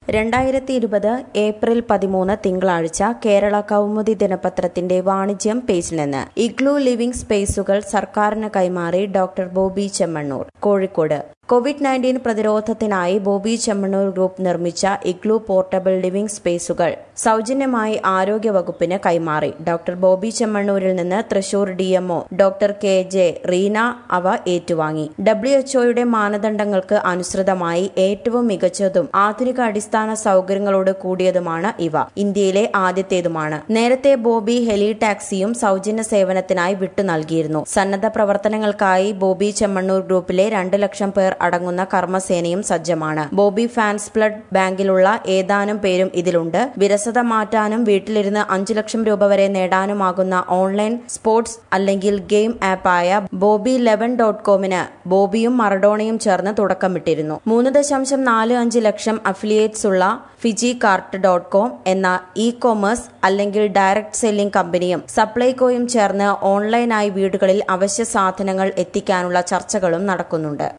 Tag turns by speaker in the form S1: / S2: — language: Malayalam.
S1: രണ്ടായിരത്തി ഇരുപത് ഏപ്രിൽ പതിമൂന്ന് തിങ്കളാഴ്ച കേരള കൗമുദി ദിനപത്രത്തിന്റെ വാണിജ്യം പേജിൽ നിന്ന് ഇഗ്ലു ലിവിംഗ് സ്പേസുകൾ സർക്കാരിന് കൈമാറി doctor Bobby Chemmanur Kozhikode covid nineteen പ്രതിരോധത്തിനായി ബോബി ചെമ്മണ്ണൂർ ഗ്രൂപ്പ് നിർമ്മിച്ച ഇഗ്ലു പോർട്ടബിൾ ലിവിംഗ് സ്പേസുകൾ സൗജന്യമായി ആരോഗ്യവകുപ്പിന് കൈമാറി ഡോക്ടർ ബോബി ചെമ്മണ്ണൂരിൽ നിന്ന് Thrissur DMO doctor K J Reena അവ ഏറ്റുവാങ്ങി ഡബ്ല്യുഎച്ച്ഒയുടെ മാനദണ്ഡങ്ങൾക്ക് അനുസൃതമായി ഏറ്റവും മികച്ചതും ആധുനിക അടിസ്ഥാന സൗകര്യങ്ങളോട് കൂടിയതുമാണ് ഇവ ഇന്ത്യയിലെ ആദ്യത്തേതുമാണ് നേരത്തെ ബോബി ഹെലി ടാക്സിയും സൗജന്യ സേവനത്തിനായി വിട്ടു നൽകിയിരുന്നു സന്നദ്ധ പ്രവർത്തനങ്ങൾക്കായി ബോബി ചെമ്മണ്ണൂർ ഗ്രൂപ്പിലെ രണ്ട് ലക്ഷം പേർ അടങ്ങുന്ന കർമ്മസേനയും സജ്ജമാണ് ബോബി ഫാൻസ് ബ്ലഡ് ബാങ്കിലുള്ള ഏതാനും പേരും ഇതിലുണ്ട് വിരസത മാറ്റാനും വീട്ടിലിരുന്ന് അഞ്ചു ലക്ഷം രൂപ വരെ നേടാനുമാകുന്ന ഓൺലൈൻ സ്പോർട്സ് അല്ലെങ്കിൽ ഗെയിം ആപ്പായ ബോബി ലെവൻ ഡോട്ട് കോമിന് ബോബിയും മറഡോണയും ചേർന്ന് തുടക്കമിട്ടിരുന്നു മൂന്ന് ദശാംശം നാല് അഞ്ച് ലക്ഷം അഫിലിയേറ്റ്സ് ഉള്ള ഫിജി കാർട്ട് ഡോട്ട് കോം എന്ന ഇ കോമേഴ്സ് അല്ലെങ്കിൽ ഡയറക്ട് സെല്ലിംഗ് കമ്പനിയും സപ്ലൈകോയും ചേർന്ന് ഓൺലൈനായി വീടുകളിൽ അവശ്യ സാധനങ്ങൾ എത്തിക്കാനുള്ള ചർച്ചകളും നടക്കുന്നുണ്ട്